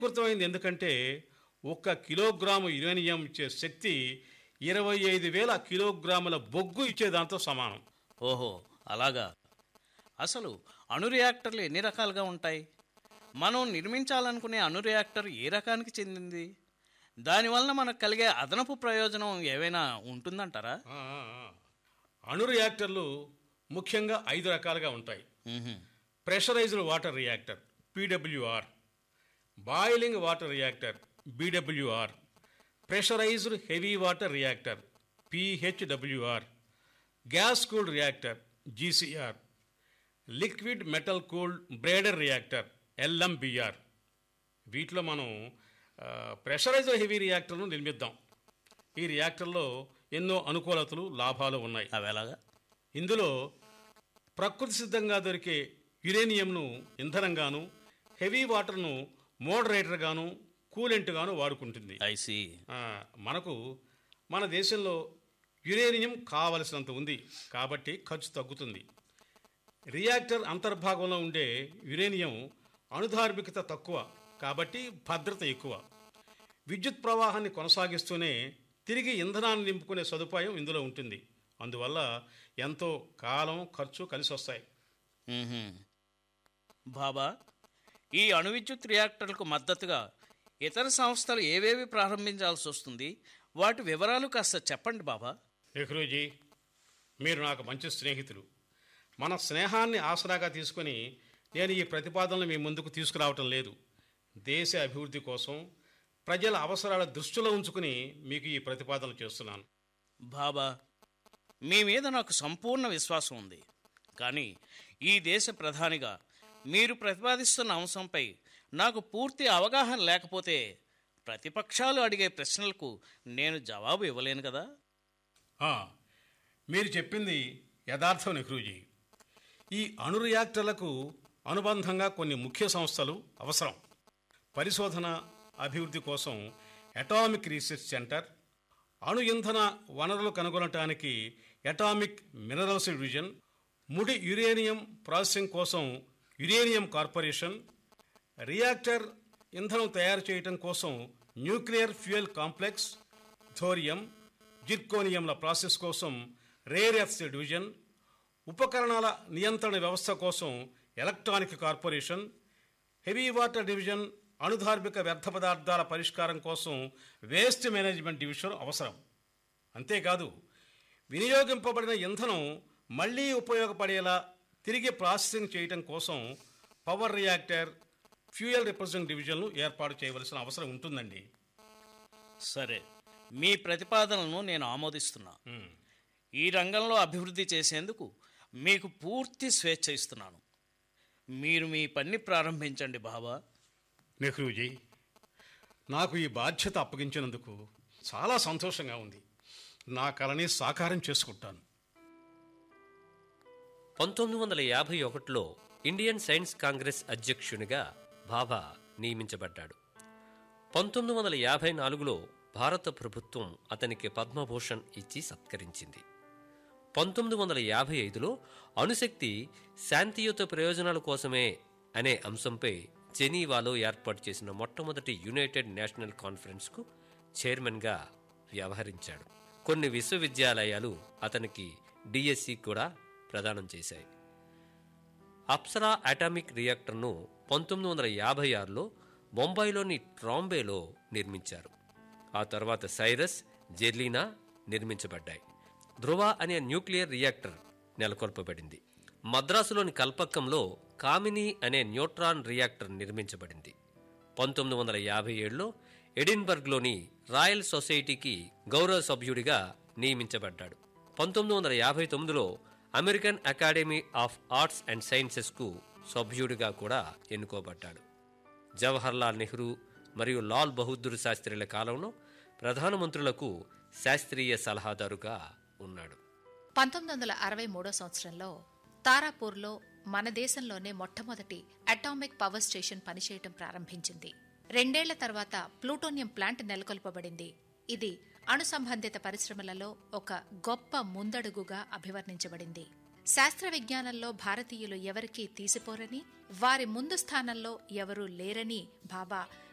కృతమైంది ఎందుకంటే ఒక్క kilogram uranium ఇచ్చే శక్తి ఇరవై ఐదు వేల కిలోగ్రాముల బొగ్గు ఇచ్చేదాంతో సమానం ఓహో అలాగా అసలు అణు రియాక్టర్లు ఎన్ని రకాలుగా ఉంటాయి మనం నిర్మించాలనుకునే అణు రియాక్టర్ ఏ రకానికి చెందింది దానివల్ల మనకు కలిగే అదనపు ప్రయోజనం ఏవైనా ఉంటుందంటారా ఆ, ఆ, ఆ. అణు రియాక్టర్లు ముఖ్యంగా ఐదు రకాలుగా ఉంటాయి మ్హూ. Pressurised water reactor PWR boiling water reactor BWR pressurised heavy water reactor PHWR gas cooled reactor GCR liquid metal cooled breeder reactor LMBR వీటిలో మనం ప్రెషరైజ్డ్ హెవీ రియాక్టర్ను నిర్మిద్దాం ఈ రియాక్టర్లో ఎన్నో అనుకూలతలు లాభాలు ఉన్నాయి అవి ఎలాగా ఇందులో ప్రకృతి సిద్ధంగా దొరికే యురేనియంను ఇంధనంగాను హెవీ వాటర్ను మోడరేటర్గాను కూలెంట్గాను వాడుకుంటుంది ఐసి ఆ, మనకు మన దేశంలో యురేనియం కావలసినంత ఉంది కాబట్టి ఖర్చు తగ్గుతుంది రియాక్టర్ అంతర్భాగంలో ఉండే యురేనియం అణుధార్మికత తక్కువ కాబట్టి భద్రత ఎక్కువ విద్యుత్ ప్రవాహాన్ని కొనసాగిస్తూనే తిరిగి ఇంధనాన్ని నింపుకునే సదుపాయం ఇందులో ఉంటుంది అందువల్ల ఎంతో కాలం ఖర్చు కలిసి వస్తాయి మ్హూ. బాబా ఈ అణు విద్యుత్ రియాక్టర్లకు మద్దతుగా ఇతర సంస్థలు ఏవేవి ప్రారంభించాల్సి వస్తుంది వాటి వివరాలు కాస్త చెప్పండి బాబా నెహ్రూజీ మీరు నాకు మంచి స్నేహితులు మన స్నేహాన్ని ఆసరాగా తీసుకొని నేను ఈ ప్రతిపాదనలు మీ ముందుకు తీసుకురావటం లేదు దేశ అభివృద్ధి కోసం ప్రజల అవసరాల దృష్టిలో ఉంచుకుని మీకు ఈ ప్రతిపాదనలు చేస్తున్నాను బాబా మీ మీద నాకు సంపూర్ణ విశ్వాసం ఉంది కానీ ఈ దేశ ప్రధానిగా మీరు ప్రతిపాదిస్తున్న అంశంపై నాకు పూర్తి అవగాహన లేకపోతే ప్రతిపక్షాలు అడిగే ప్రశ్నలకు నేను జవాబు ఇవ్వలేను కదా ఆ, మీరు చెప్పింది యథార్థం నెహ్రూజీ ఈ అణు రియాక్టర్లకు అనుబంధంగా కొన్ని ముఖ్య సంస్థలు అవసరం పరిశోధన అభివృద్ధి కోసం అటామిక్ రీసెర్చ్ సెంటర్ అణు ఇంధన వనరులు కనుగొనటానికి అటామిక్ మినరల్స్ డివిజన్ ముడి యురేనియం ప్రాసెసింగ్ కోసం యురేనియం కార్పొరేషన్ రియాక్టర్ ఇంధనం తయారు చేయటం కోసం న్యూక్లియర్ ఫ్యూయల్ కాంప్లెక్స్ థోరియం జిర్కోనియంల ప్రాసెస్ కోసం రేర్ ఎర్త్స్ డివిజన్ ఉపకరణాల నియంత్రణ వ్యవస్థ కోసం electronic corporation heavy water division అణుధార్మిక వ్యర్థ పదార్థాల పరిష్కారం కోసం వేస్ట్ మేనేజ్మెంట్ డివిజన్ అవసరం అంతేకాదు వినియోగింపబడిన ఇంధనం మళ్ళీ ఉపయోగపడేలా తిరిగి ప్రాసెసింగ్ చేయటం కోసం పవర్ రియాక్టర్ ఫ్యూయల్ రిప్రజెంట్ డివిజన్లు ఏర్పాటు చేయవలసిన అవసరం ఉంటుందండి సరే మీ ప్రతిపాదనలను నేను ఆమోదిస్తున్నా ఉమ్. ఈ రంగంలో అభివృద్ధి చేసేందుకు మీకు పూర్తి స్వేచ్ఛ ఇస్తున్నాను మీరు మీ పని ప్రారంభించండి బాబా నెహ్రూజీ నాకు ఈ బాధ్యత అప్పగించినందుకు చాలా సంతోషంగా ఉంది నా కళని సాకారం చేసుకుంటాను పంతొమ్మిది వందల యాభై ఒకటిలో ఇండియన్ సైన్స్ కాంగ్రెస్ అధ్యక్షునిగా భాభా నియమించబడ్డాడు పంతొమ్మిది వందల యాభై నాలుగులో భారత ప్రభుత్వం అతనికి పద్మభూషణ్ ఇచ్చి సత్కరించింది పంతొమ్మిది వందల యాభై ఐదులో అణుశక్తి శాంతియుత ప్రయోజనాల కోసమే అనే అంశంపై జెనీవాలో ఏర్పాటు చేసిన మొట్టమొదటి యునైటెడ్ నేషనల్ కాన్ఫరెన్స్కు చైర్మన్గా వ్యవహరించాడు కొన్ని విశ్వవిద్యాలయాలు అతనికి డిఎస్సి కూడా ప్రదానం చేశాయి అప్సరా అటామిక్ రియాక్టర్ను పంతొమ్మిది వందల యాభై ఆరులో బొంబాయిలోని ట్రాంబేలో నిర్మించారు ఆ తర్వాత సైరస్ జెర్లీనా నిర్మించబడ్డాయి ధ్రువ అనే న్యూక్లియర్ రియాక్టర్ నెలకొల్పబడింది మద్రాసులోని కల్పక్కంలో కామిని అనే న్యూట్రాన్ రియాక్టర్ నిర్మించబడింది పంతొమ్మిది వందల యాభై ఏడులో ఎడిన్బర్గ్లోని రాయల్ సొసైటీకి గౌరవ సభ్యుడిగా నియమించబడ్డాడు పంతొమ్మిది వందల యాభై తొమ్మిదిలో American Academy of Arts and సైన్సెస్కు సభ్యుడిగా కూడా ఎన్నుకోబడ్డాడు జవహర్లాల్ నెహ్రూ మరియు లాల్ బహదూర్ శాస్త్రిల కాలంలో ప్రధానమంత్రులకు శాస్త్రీయ సలహాదారుగా ఉన్నాడు పంతొమ్మిది వందల అరవై మూడో సంవత్సరంలో తారాపూర్లో మన దేశంలోనే మొట్టమొదటి అటామిక్ పవర్ స్టేషన్ పనిచేయటం ప్రారంభించింది రెండేళ్ల తర్వాత ప్లూటోనియం ప్లాంట్ నెలకొల్పబడింది ఇది అణు సంబంధిత పరిశ్రమలలో ఒక గొప్ప ముందడుగుగా అభివర్ణించబడింది శాస్త్ర విజ్ఞానంలో భారతీయులు ఎవరికీ తీసిపోరని వారి ముందు స్థానంలో ఎవరూ లేరని బాబా